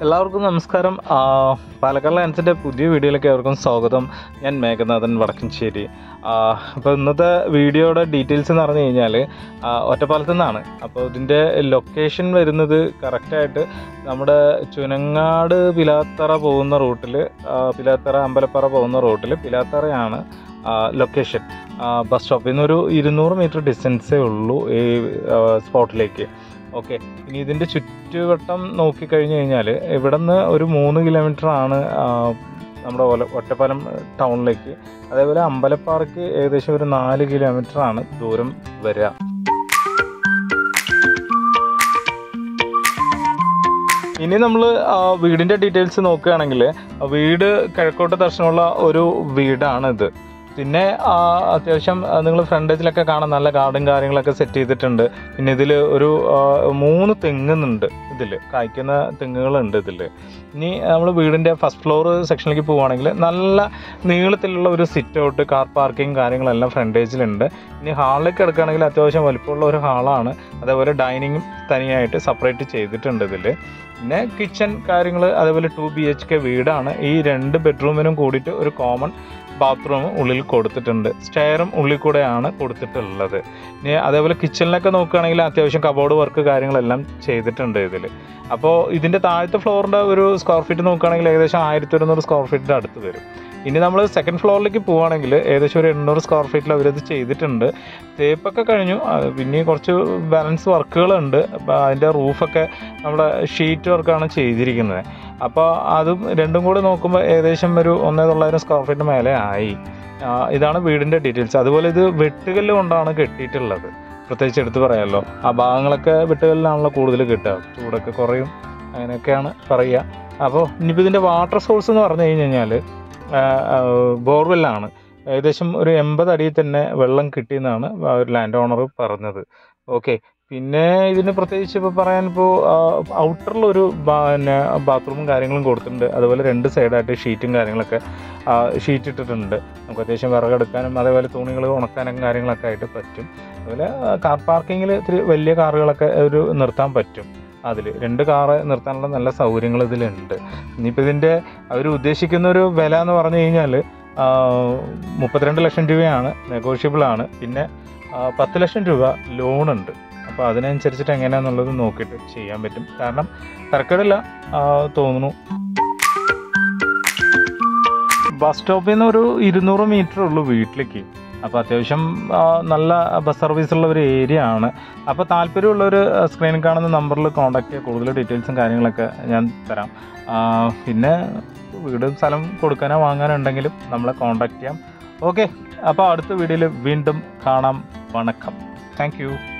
എല്ലാവർക്കും നമസ്കാരം ആ, പാലക്കാട് ലയൻസിൻ്റെ പുതിയ വീഡിയോയിലേക്ക് ഏവർക്കും സ്വാഗതം ഞാൻ മേഘനാഥൻ വടക്കഞ്ചേരി അപ്പോൾ ഇന്നത്തെ വീഡിയോയുടെ ഡീറ്റെയിൽസ് എന്ന് പറഞ്ഞു കഴിഞ്ഞാൽ ഒറ്റപ്പാലത്തു നിന്നാണ് അപ്പോൾ ഇതിൻ്റെ ലൊക്കേഷൻ വരുന്നത് കറക്റ്റായിട്ട് നമ്മുടെ ചുനങ്ങാട് പിലാത്തറ പോകുന്ന റൂട്ടിൽ പിലാത്തറ അമ്പലപ്പാറ പോകുന്ന റൂട്ടിൽ പിലാത്തറയാണ് ലൊക്കേഷൻ ബസ് സ്റ്റോപ്പിൽ നിന്ന് ഒരു ഇരുന്നൂറ് മീറ്റർ ഡിസ്റ്റൻസേ ഉള്ളൂ ഈ സ്പോട്ടിലേക്ക് ഓക്കെ ഇനി ഇതിൻ്റെ ചുറ്റുവട്ടം നോക്കിക്കഴിഞ്ഞ് കഴിഞ്ഞാൽ ഇവിടെ നിന്ന് ഒരു മൂന്ന് കിലോമീറ്റർ ആണ് ആ, നമ്മുടെ ഒല ഒറ്റപ്പാലം ടൗണിലേക്ക് അതേപോലെ അമ്പലപ്പാറയ്ക്ക് ഏകദേശം ഒരു നാല് കിലോമീറ്റർ ആണ് ദൂരം വരിക ഇനി നമ്മൾ വീടിൻ്റെ ഡീറ്റെയിൽസ് നോക്കുകയാണെങ്കിൽ വീട് കിഴക്കോട്ട് ദർശനമുള്ള ഒരു വീടാണ് ഇത് പിന്നെ ആ, അത്യാവശ്യം നിങ്ങൾ ഫ്രണ്ടേജിലൊക്കെ കാണാൻ നല്ല ഗാർഡൻ കാര്യങ്ങളൊക്കെ സെറ്റ് ചെയ്തിട്ടുണ്ട് പിന്നെ ഇതിൽ ഒരു ആ, മൂന്ന് തെങ്ങുന്നുണ്ട് ഇതിൽ കായ്ക്കുന്ന തെങ്ങുകളുണ്ട് ഇതിൽ ഇനി നമ്മൾ വീടിൻ്റെ ഫസ്റ്റ് ഫ്ലോർ സെക്ഷനിലേക്ക് പോവുകയാണെങ്കിൽ നല്ല നീളത്തിലുള്ള ഒരു സിറ്റ് ഔട്ട് കാർ പാർക്കിംഗ് കാര്യങ്ങളെല്ലാം ഫ്രണ്ടേജിലുണ്ട് ഇനി ഹാളിലേക്ക് എടുക്കുകയാണെങ്കിൽ അത്യാവശ്യം വലിപ്പമുള്ള ഒരു ഹാളാണ് അതേപോലെ ഡൈനിങ്ങും തനിയായിട്ട് സെപ്പറേറ്റ് ചെയ്തിട്ടുണ്ട് ഇതിൽ പിന്നെ കിച്ചൺ കാര്യങ്ങൾ അതേപോലെ ടു ബി എച്ച് കെ വീടാണ് ഈ രണ്ട് ബെഡ്റൂമിനും കൂടിയിട്ട് ഒരു കോമൺ ബാത്റൂം ഉള്ളിൽ കൊടുത്തിട്ടുണ്ട് സ്റ്റെയറും ഉള്ളിൽ കൂടെയാണ് കൊടുത്തിട്ടുള്ളത് ഇനി അതേപോലെ കിച്ചണിലൊക്കെ നോക്കുകയാണെങ്കിൽ അത്യാവശ്യം കബോർഡ് വർക്ക് കാര്യങ്ങളെല്ലാം ചെയ്തിട്ടുണ്ട് ഇതിൽ അപ്പോൾ ഇതിൻ്റെ താഴത്തെ ഫ്ലോറിൻ്റെ ഒരു സ്ക്വയർ ഫീറ്റ് നോക്കുകയാണെങ്കിൽ ഏകദേശം ആയിരത്തി ഒരുന്നൂറ് സ്ക്വയർ ഫീറ്റിൻ്റെ അടുത്ത് വരും ഇനി നമ്മൾ സെക്കൻഡ് ഫ്ലോറിലേക്ക് പോവുകയാണെങ്കിൽ ഏകദേശം ഒരു എണ്ണൂറ് സ്ക്വയർ ഫീറ്റിൽ അവരത് ചെയ്തിട്ടുണ്ട് തേപ്പൊക്കെ കഴിഞ്ഞു അത് പിന്നെ കുറച്ച് ബാലൻസ് വർക്കുകളുണ്ട് അപ്പോൾ അതിൻ്റെ റൂഫൊക്കെ നമ്മുടെ ഷീറ്റ് വർക്കാണ് ചെയ്തിരിക്കുന്നത് അപ്പോൾ അതും രണ്ടും കൂടി നോക്കുമ്പോൾ ഏകദേശം ഒരു ഒന്നേ തൊള്ളായിരം സ്ക്വയർ ഫീറ്റ് മേലെ ആയി ആ, ഇതാണ് വീടിൻ്റെ ഡീറ്റെയിൽസ് അതുപോലെ ഇത് വെട്ടുകല്ല് കൊണ്ടാണ് കെട്ടിയിട്ടുള്ളത് പ്രത്യേകിച്ച് എടുത്ത് പറയാമല്ലോ ആ ഭാഗങ്ങളൊക്കെ വെട്ടുകല്ലിലാണല്ലോ കൂടുതൽ കിട്ടുക ചൂടൊക്കെ കുറയും അങ്ങനെയൊക്കെയാണ് പറയുക അപ്പോൾ ഇനിയിപ്പോൾ ഇതിൻ്റെ വാട്ടർ സോഴ്സ് എന്ന് പറഞ്ഞു കഴിഞ്ഞ് കഴിഞ്ഞാൽ ബോർവെല്ലാണ് ഏകദേശം ഒരു എൺപത് അടിയിൽ തന്നെ വെള്ളം കിട്ടിയെന്നാണ് ആ ഒരു ലാൻഡ് ഓണർ പറഞ്ഞത് ഓക്കെ പിന്നെ ഇതിന് പ്രത്യേകിച്ച് ഇപ്പോൾ പറയാൻ ഇപ്പോൾ ഔട്ടറിൽ ഒരു പിന്നെ ബാത്റൂമും കാര്യങ്ങളും കൊടുത്തിട്ടുണ്ട് അതുപോലെ രണ്ട് സൈഡായിട്ട് ഷീറ്റും കാര്യങ്ങളൊക്കെ ഷീറ്റ് ഇട്ടിട്ടുണ്ട് നമുക്ക് അത്യാവശ്യം വിറകെടുക്കാനും അതേപോലെ തുണികൾ ഉണക്കാനും കാര്യങ്ങളൊക്കെ ആയിട്ട് പറ്റും അതുപോലെ കാർ പാർക്കിങ്ങിൽ ഇത്തിരി വലിയ കാറുകളൊക്കെ ഒരു നിർത്താൻ പറ്റും അതിൽ രണ്ട് കാറ് നിർത്താനുള്ള നല്ല സൗകര്യങ്ങൾ ഇതിലുണ്ട് ഇനിയിപ്പോൾ ഇതിൻ്റെ അവർ ഉദ്ദേശിക്കുന്ന ഒരു വില എന്ന് പറഞ്ഞു കഴിഞ്ഞാൽ മുപ്പത്തിരണ്ട് ലക്ഷം രൂപയാണ് നെഗോഷ്യബിൾ ആണ് പിന്നെ ആ, പത്ത് ലക്ഷം രൂപ ലോണുണ്ട് അപ്പോൾ അതിനനുസരിച്ചിട്ട് എങ്ങനെയാണെന്നുള്ളത് നോക്കിയിട്ട് ചെയ്യാൻ പറ്റും കാരണം തിരക്കേടില്ല ആ, തോന്നുന്നു ബസ് സ്റ്റോപ്പിൽ നിന്ന് ഒരു ഇരുന്നൂറ് മീറ്റർ ഉള്ളൂ വീട്ടിലേക്ക് അപ്പോൾ അത്യാവശ്യം ആ, നല്ല ബസ് സർവീസ് ഉള്ള ഒരു ഏരിയ ആണ് അപ്പോൾ താല്പര്യമുള്ളവർ സ്ക്രീനിൽ കാണുന്ന നമ്പറിൽ കോൺടാക്ട് ചെയ്യുക കൂടുതൽ ഡീറ്റെയിൽസും കാര്യങ്ങളൊക്കെ ഞാൻ തരാം ആ, പിന്നെ വീട് സ്ഥലം കൊടുക്കാനോ വാങ്ങാനോ ഉണ്ടെങ്കിലും നമ്മളെ കോൺടാക്ട് ചെയ്യാം ഓക്കെ അപ്പോൾ അടുത്ത വീഡിയോയിൽ വീണ്ടും കാണാം വണക്കം താങ്ക് യു